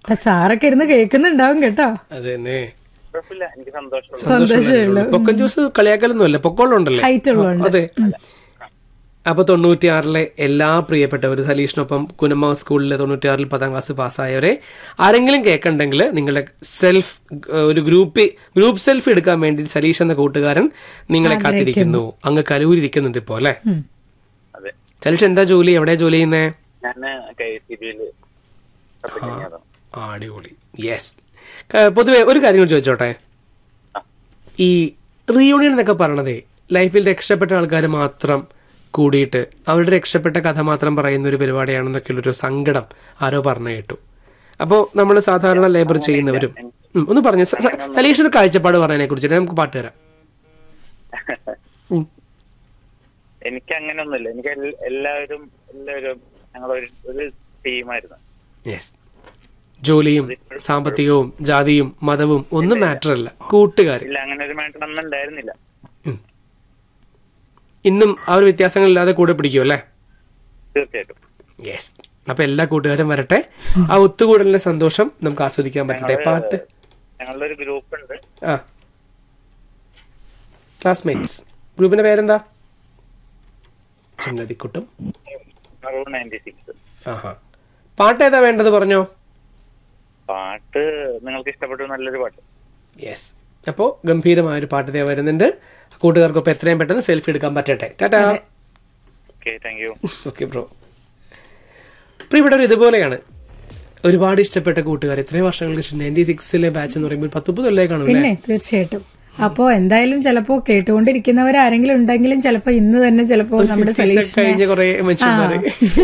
അപ്പൊ സാറൊക്കെ ഇരുന്ന് കേൾക്കുന്നുണ്ടാവും കേട്ടോ അത് തന്നെ കുഴപ്പമില്ല എനിക്ക് സന്തോഷമുള്ള സന്തോഷമുള്ളൂ പൊക്കൻ ജ്യൂസ് കളിയാക്കലൊന്നുമല്ല പൊക്കോളുണ്ടല്ലേ ഹൈറ്റ് ഉള്ളതുകൊണ്ട് അതെ അപ്പൊ തൊണ്ണൂറ്റിയാറിലെ എല്ലാ പ്രിയപ്പെട്ടവരും സലീഷിനൊപ്പം കുനമ്മ സ്കൂളിലെ തൊണ്ണൂറ്റിയാറിൽ പത്താം ക്ലാസ് പാസ്സായവരെ ആരെങ്കിലും കേൾക്കണ്ടെങ്കിൽ നിങ്ങളുടെ സെൽഫ് ഒരു ഗ്രൂപ്പ് ഗ്രൂപ്പ് സെൽഫി എടുക്കാൻ വേണ്ടി സലീഷ് എന്ന കൂട്ടുകാരൻ നിങ്ങളെ കാത്തിരിക്കുന്നു അങ്ങ് കലൂരിരിക്കുന്നുണ്ട് ഇപ്പോ അല്ലെ അതെ സലീഷ് എന്താ ജോലി എവിടെയാ ജോലി ചെയ്യുന്നേ ഞാൻ കെ സി ബിയില് ആ, അടിപൊളി യെസ് പൊതുവെ ഒരു കാര്യം കൂടി ചോദിച്ചോട്ടെ ഈ റീയൂണിയൻ എന്നൊക്കെ പറയണതേ ലൈഫിൽ രക്ഷപ്പെട്ട ആൾക്കാർ മാത്രം കൂടിയിട്ട് അവരുടെ രക്ഷപ്പെട്ട കഥ മാത്രം പറയുന്ന ഒരു പരിപാടിയാണെന്നൊക്കെയുള്ളൊരു സങ്കടം ആരോ പറഞ്ഞു കേട്ടു അപ്പോൾ നമ്മൾ സാധാരണ ലേബർ ചെയ്യുന്നവരും ഉം, ഒന്ന് പറഞ്ഞു സലീഷിന്റെ കാഴ്ചപ്പാട് പറഞ്ഞതിനെ കുറിച്ചിട്ട് നമുക്ക് പാട്ട് തരാം ഉം. എനിക്ക് അങ്ങനെയൊന്നുമില്ല എനിക്ക് എൽ- എല്ലാവരും എല്ലാവരും ഞങ്ങൾ ഒരു ഒരു ടീമായിരുന്നു യെസ് ജോലിയും സാമ്പത്തികവും ജാതിയും മതവും ഒന്നും മാറ്റർ അല്ല കൂട്ടുകാർ ഇല്ല അങ്ങനെ ഒരു മാറ്റം ഒന്നും ഉണ്ടായിരുന്നില്ല ഇന്നും ആ ഒരു വ്യത്യാസങ്ങളില്ലാതെ കൂടെ പിടിക്കും അല്ലേ തീർച്ചയായിട്ടും യെസ് അപ്പൊ എല്ലാ കൂട്ടുകാരും വരട്ടെ ആ ഒത്തുകൂടലിന്റെ സന്തോഷം നമുക്ക് ആസ്വദിക്കാൻ പറ്റട്ടെ പാട്ട് ഞങ്ങളുടെ ഒരു ഗ്രൂപ്പ് ഉണ്ട് ആ ക്ലാസ്മേറ്റ്സ് ഗ്രൂപ്പിന്റെ പേരെന്താ ചങ്ങതിക്കുട്ടം മറൂൺ നയൻറ്റി സിക്സ് ആഹാ പാട്ട് ഏതാ വേണ്ടത് പറഞ്ഞോ പാട്ട് നിങ്ങൾക്ക് ഇഷ്ടപ്പെട്ട നല്ലൊരു പാട്ട് യെസ് അപ്പോ ഗംഭീരമായ ഒരു പാട്ട് ദേ വരുന്നുണ്ട് കൂട്ടുകാർക്കൊപ്പം എത്രയും പെട്ടെന്ന് സെൽഫി എടുക്കാൻ പറ്റട്ടെ tata okay thank you okay bro പ്രിയപ്പെട്ടവർ ഇതുപോലെയാണ് ഒരുപാട് ഇഷ്ടപ്പെട്ട കൂട്ടുകാർ ഇത്രയും വർഷങ്ങൾക്ക് ശേഷം നയൻറ്റി സിക്സിലെ ബാച്ച് എന്ന് പറയുമ്പോൾ പത്ത് മുപ്പത് കൊല്ലേ കാണും പിന്നെ തീർച്ചയായിട്ടും അപ്പോ എന്തായാലും ചിലപ്പോ കേട്ടുകൊണ്ടിരിക്കുന്നവർ ആരെങ്കിലും ഉണ്ടെങ്കിലും ചിലപ്പോ ഇന്ന് തന്നെ ചിലപ്പോ നമ്മുടെ സലീഷ് കഴിഞ്ഞ കുറെ മനുഷ്യന്മാര്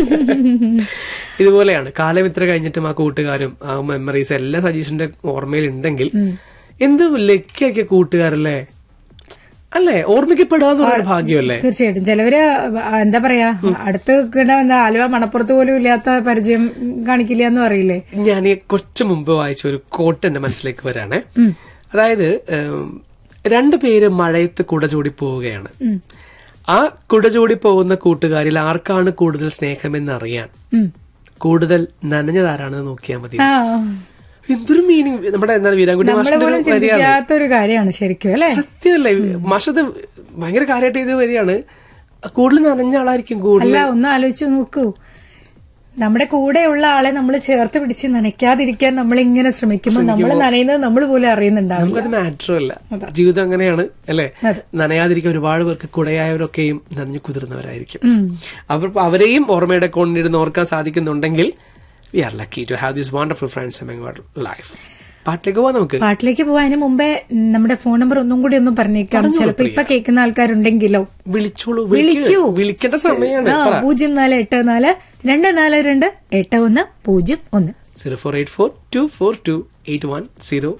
ഇതുപോലെയാണ് കാലം ഇത്ര കഴിഞ്ഞിട്ടും ആ കൂട്ടുകാരും ആ മെമ്മറീസ് എല്ലാം സജീഷിന്റെ ഓർമ്മയിൽ ഉണ്ടെങ്കിൽ എന്ത് ലക്കൊക്കെ കൂട്ടുകാരല്ലേ അല്ലേ ഓർമ്മിക്കപ്പെടാന്ന് പറയുന്ന ഭാഗ്യമല്ലേ തീർച്ചയായിട്ടും ചിലവര് എന്താ പറയാ അടുത്ത് കിട എന്താ ആലുവ മണപ്പുറത്ത് പോലും ഇല്ലാത്ത പരിചയം കാണിക്കില്ല എന്ന് പറയില്ലേ ഞാൻ ഈ കുറച്ച് മുമ്പ് വായിച്ച ഒരു കോട്ട് എന്റെ മനസ്സിലേക്ക് വരാണ് അതായത് ഉം, രണ്ടു പേര് മഴയത്ത് കുട ചൂടി പോവുകയാണ് ആ കുട ചൂടി പോകുന്ന കൂട്ടുകാരിൽ ആർക്കാണ് കൂടുതൽ സ്നേഹമെന്ന് അറിയാൻ ഉം. കൂടുതൽ നനഞ്ഞതാരാണെന്ന് നോക്കിയാൽ മതി ആ എന്തൊരു മീനിങ് നമ്മുടെ എന്താണ് വീരാൻകുട്ടി നമ്മളെ മാഷിന്റെ പോലും ഒരു വരിയാണ് ചിന്തിക്കാത്ത ഒരു കാര്യമാണ് ശരിക്കും അല്ലെ സത്യമല്ലേ മാഷത് ഭയങ്കര കാര്യമായിട്ട് ഇത് വരികയാണ് കൂടുതൽ നനഞ്ഞ ആളായിരിക്കും കൂടുതൽ അല്ല ഒന്ന് ആലോചിച്ച് നോക്കൂ നമ്മുടെ കൂടെയുള്ള ആളെ നമ്മൾ ചേർത്ത് പിടിച്ച് നനയ്ക്കാതിരിക്കാൻ നമ്മൾ ഇങ്ങനെ ശ്രമിക്കുമ്പോൾ നമ്മൾ നനയുന്നത് നമ്മൾ പോലും അറിയുന്നുണ്ടാവില്ല നമുക്കത് മാറ്റർ അല്ല ജീവിതം അങ്ങനെയാണ് അല്ലെ അതെ. നനയാതിരിക്കാൻ ഒരുപാട് പേർക്ക് കുടയായവരൊക്കെയും നനഞ്ഞു കുതിർന്നവരായിരിക്കും ഉം. അവർ അവരെയും ഓർമ്മയുടെ കൊണ്ടിരുന്ന് ഓർക്കാൻ സാധിക്കുന്നുണ്ടെങ്കിൽ we are lucky to have these wonderful friends among our life പാട്ടിലേക്ക് പോവാം നമുക്ക് പാട്ടിലേക്ക് പോവാതിന് മുമ്പേ നമ്മുടെ ഫോൺ നമ്പർ ഒന്നും കൂടി ഒന്ന് പറഞ്ഞേക്കാം ചിലപ്പോ ഇപ്പൊ കേൾക്കുന്ന ആൾക്കാരുണ്ടെങ്കിലോ വിളിച്ചോളൂ വിളിക്കൂ വിളിക്കൂ വിളിക്കേണ്ട സമയമാണ് ആ, പൂജ്യം നാല് എട്ട് നാല് രണ്ട് നാല് രണ്ട് എട്ട് ഒന്ന് പൂജ്യം ഒന്ന് zero four eight four two four two eight one zero